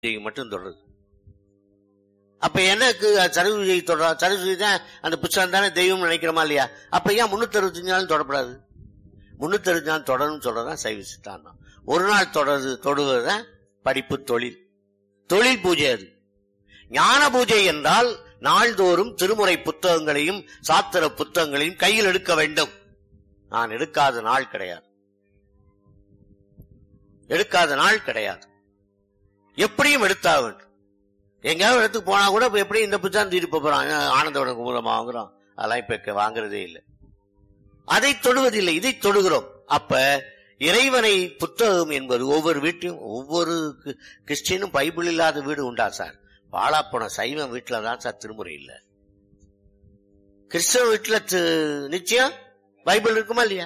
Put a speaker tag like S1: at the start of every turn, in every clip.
S1: பூஜைக்கு மட்டும் தொடருது அப்ப எனக்கு சரஸ்வதி பூஜை தொடரா சரஸ்வதி தான் அந்த புத்தகம் தானே தெய்வம் நினைக்கிறோமா இல்லையா அப்ப ஏன் முன்னூத்தி அறுபத்தஞ்சு நாள் தொடப்படாது முன்னூத்தி அறுபத்தி நாள் தொடரும் சொல்றதான் சைவ சித்தாந்தம் ஒரு நாள் தொடருது தொடுவதுதான் படிப்பு தொழில் தொழில் பூஜை அது ஞான பூஜை என்றால் நாள்தோறும் திருமுறை புத்தகங்களையும் சாத்திர புத்தகங்களையும் கையில் எடுக்க வேண்டும் நான் எடுக்காத நாள் கிடையாது எடுக்காத நாள் கிடையாது எப்படியும் எடுத்தாக வேண்டும் எங்கேயாவது இடத்துக்கு போனா கூட இப்ப எப்படி இந்த புத்தகம் தீர்ப்பு போறான் ஆனந்தோட குமுறமா வாங்குறோம் அதெல்லாம் இப்ப வாங்குறதே இல்லை அதை தொடுவதில்லை இதை தொடுகிறோம் அப்ப இறைவனை புத்தகம் என்பது ஒவ்வொரு வீட்டையும் ஒவ்வொரு கி- கிறிஸ்டியனும் பைபிள் இல்லாத வீடு உண்டா சார் வாழாப்போன சைவம் வீட்டுல தான் சார் திருமுறை இல்ல கிறிஸ்தவ வீட்டுல தி- நிச்சயம் பைபிள் இருக்குமா இல்லையா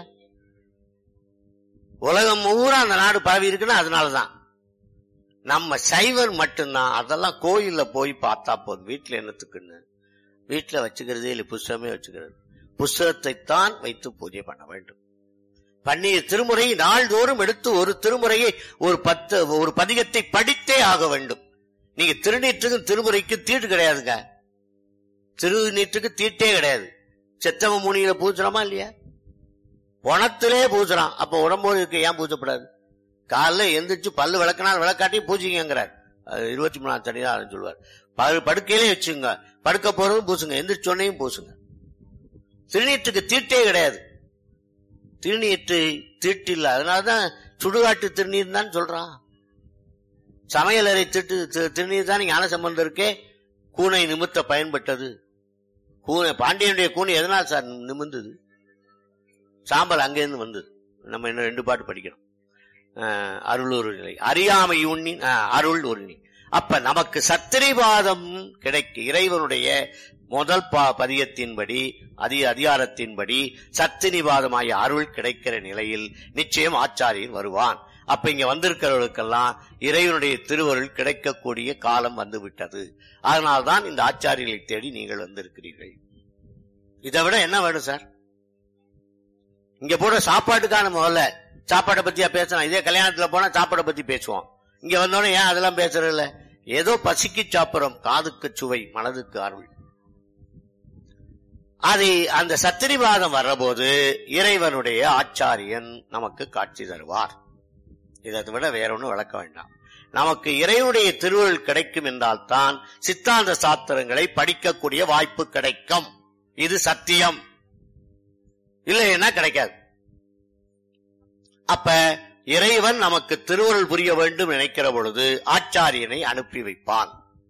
S1: உலகம் பூரா அந்த நாடு பரவி இருக்குன்னா அதனாலதான் நம்ம சைவர் மட்டும்தான் அதெல்லாம் கோயில்ல போய் பார்த்தா போதும் வீட்டுல என்னத்துக்குன்னு வீட்டுல வச்சுக்கிறதே இல்லை புஸ்தகமே வச்சுக்கிறது புஸ்தகத்தை தான் வைத்து பூஜை பண்ண வேண்டும் பண்ணிய திருமுறை நாள்தோறும் எடுத்து ஒரு திருமுறையை ஒரு பத்து ஒரு பதிகத்தை படித்தே ஆக வேண்டும் நீங்க திருநீற்றுக்கும் திருமுறைக்கு தீட்டு கிடையாதுங்க திருநீற்றுக்கு தீட்டே கிடையாது செத்தவ முனியில பூசுறோமா இல்லையா பணத்திலே பூசுறான் அப்ப உடம்போடு இருக்க ஏன் பூசப்படாது காலைல எந்திரிச்சு பல்லு விளக்கினால் விளக்காட்டி பூஜிங்கிறார் இருபத்தி மூணாம் தனி தான் சொல்லுவார் படு- படுக்கையிலே வச்சுங்க படுக்க போறதும் பூசுங்க எந்திரிச்ச உடனேயும் பூசுங்க திருநீற்றுக்கு தீட்டே கிடையாது திருநீற்று தீட்டு இல்ல அதனாலதான் சுடுகாட்டு திருநீர் தான் சொல்றான் சமையலறை திட்டு தி- திருநீர் தான் ஞான சம்பந்தம் இருக்கே கூனை நிமித்த பயன்பட்டது கூனை பாண்டியனுடைய கூனை எதனால் சார் நிமிர்ந்தது சாம்பல் அங்கிருந்து வந்தது நம்ம இன்னும் ரெண்டு பாட்டு படிக்கிறோம் அஹ், அருள் ஒரு நிலை அறியாமை உண்ணி அஹ், அருள் ஒரு நிலை அப்ப நமக்கு சத்திரிவாதம் கிடைக்க இறைவனுடைய முதல் பா பதியத்தின்படி அதி அதிகாரத்தின்படி சத்தினிவாதமாகிய அருள் கிடைக்கிற நிலையில் நிச்சயம் ஆச்சாரியன் வருவான் அப்ப இங்க வந்திருக்கிறவர்களுக்கெல்லாம் இறைவனுடைய திருவருள் கிடைக்கக்கூடிய காலம் வந்து விட்டது அதனால்தான் இந்த ஆச்சாரியர்களை தேடி நீங்கள் வந்திருக்கிறீர்கள் இதை விட என்ன வேணும் சார் இங்க போட சாப்பாட்டுக்கான முதல்ல சாப்பாட்டை பத்தியா பேசலாம் இதே கல்யாணத்துல போனா சாப்பாடை பத்தி பேசுவோம் இங்க வந்தோடனே ஏன் அதெல்லாம் பேசுறது இல்ல ஏதோ பசிக்கு சாப்பிடுறோம் காதுக்கு சுவை மனதுக்கு அருள் அது அந்த சத்திரிவாதம் வர்றபோது இறைவனுடைய ஆச்சாரியன் நமக்கு காட்சி தருவார் இதை விட வேற ஒண்ணும் விளக்க வேண்டாம் நமக்கு இறைவனுடைய திருவருள் கிடைக்கும் என்றால் தான் சித்தாந்த சாஸ்திரங்களை படிக்கக்கூடிய வாய்ப்பு கிடைக்கும் இது சத்தியம் இல்லைன்னா கிடைக்காது அப்ப இறைவன் நமக்கு திருவருள் புரிய வேண்டும் நினைக்கிற பொழுது ஆச்சாரியனை அனுப்பி வைப்பான்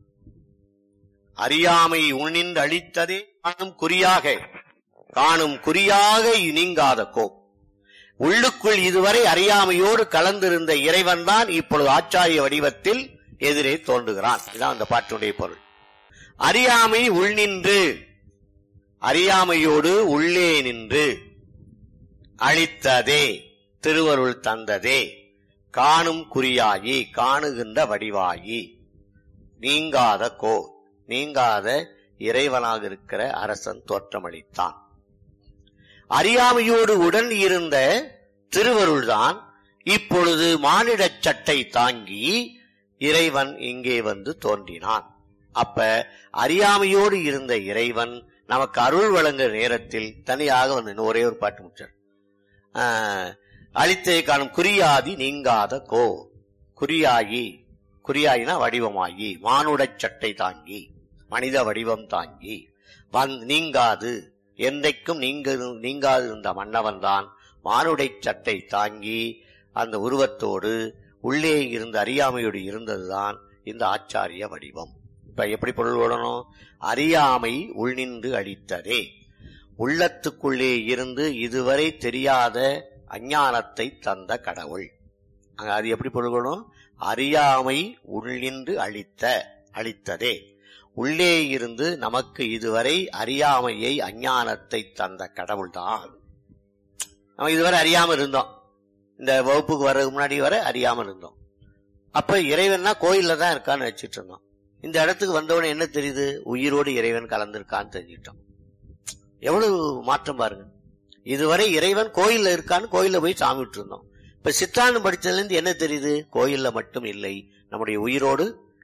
S1: அறியாமை உணிந்து அழித்ததே காணும் குறியாக காணும் குறியாக நீங்காத கோ உள்ளுக்குள் இதுவரை அறியாமையோடு கலந்திருந்த இறைவன் தான் இப்பொழுது ஆச்சாரிய வடிவத்தில் எதிரே தோன்றுகிறான் இதான் அந்த பாட்டுடைய பொருள் அறியாமை உள்நின்று அறியாமையோடு உள்ளே நின்று அழித்ததே திருவருள் தந்ததே காணும் குறியாகி காணுகின்ற வடிவாகி நீங்காத கோ நீங்காத இறைவனாக இருக்கிற அரசன் தோற்றமளித்தான் அறியாமையோடு உடன் இருந்த திருவருள்தான் இப்பொழுது மானிடச் சட்டை தாங்கி இறைவன் இங்கே வந்து தோன்றினான் அப்ப அறியாமையோடு இருந்த இறைவன் நமக்கு அருள் வழங்குற நேரத்தில் தனியாக வந்து இன்னும் ஒரே ஒரு பாட்டு முடிச்சார் ஆஹ், அழித்தே காணும் குறியாதி நீங்காத கோ குறியாகி குறியாயினா வடிவமாகி மானுடச் சட்டை தாங்கி மனித வடிவம் தாங்கி வந் நீங்காது என்றைக்கும் நீங்க நீங்காது இருந்த மன்னவன் தான் மானுடை சட்டை தாங்கி அந்த உருவத்தோடு உள்ளே இருந்த அறியாமையோடு இருந்ததுதான் இந்த ஆச்சாரிய வடிவம் இப்ப எப்படி பொருள் விடணும் அறியாமை உள்நின்று அழித்ததே உள்ளத்துக்குள்ளே இருந்து இதுவரை தெரியாத அஞ்ஞானத்தை தந்த கடவுள் அங்க அது எப்படி பொருள்கணும் அறியாமை உள்நின்று அழித்த அழித்ததே உள்ளே இருந்து நமக்கு இதுவரை அறியாமையை அஞ்ஞானத்தை தந்த கடவுள்தான் நம்ம இதுவரை அறியாம இருந்தோம் இந்த வகுப்புக்கு வர்றதுக்கு முன்னாடி வரை அறியாம இருந்தோம் அப்ப இறைவன்னா கோயில்ல தான் இருக்கான்னு வச்சிட்டு இருந்தோம் இந்த இடத்துக்கு வந்தவன என்ன தெரியுது உயிரோடு இறைவன் கலந்திருக்கான்னு தெரிஞ்சிட்டோம் எவ்வளவு மாற்றம் பாருங்க இதுவரை இறைவன் கோயில்ல இருக்கான்னு கோயில்ல போய் சாமி விட்டு இருந்தோம் இப்ப சித்தாந்தம் படிச்சதுல இருந்து என்ன தெரியுது கோயில்ல மட்டும் இல்லை நம்முடைய உயிரோடு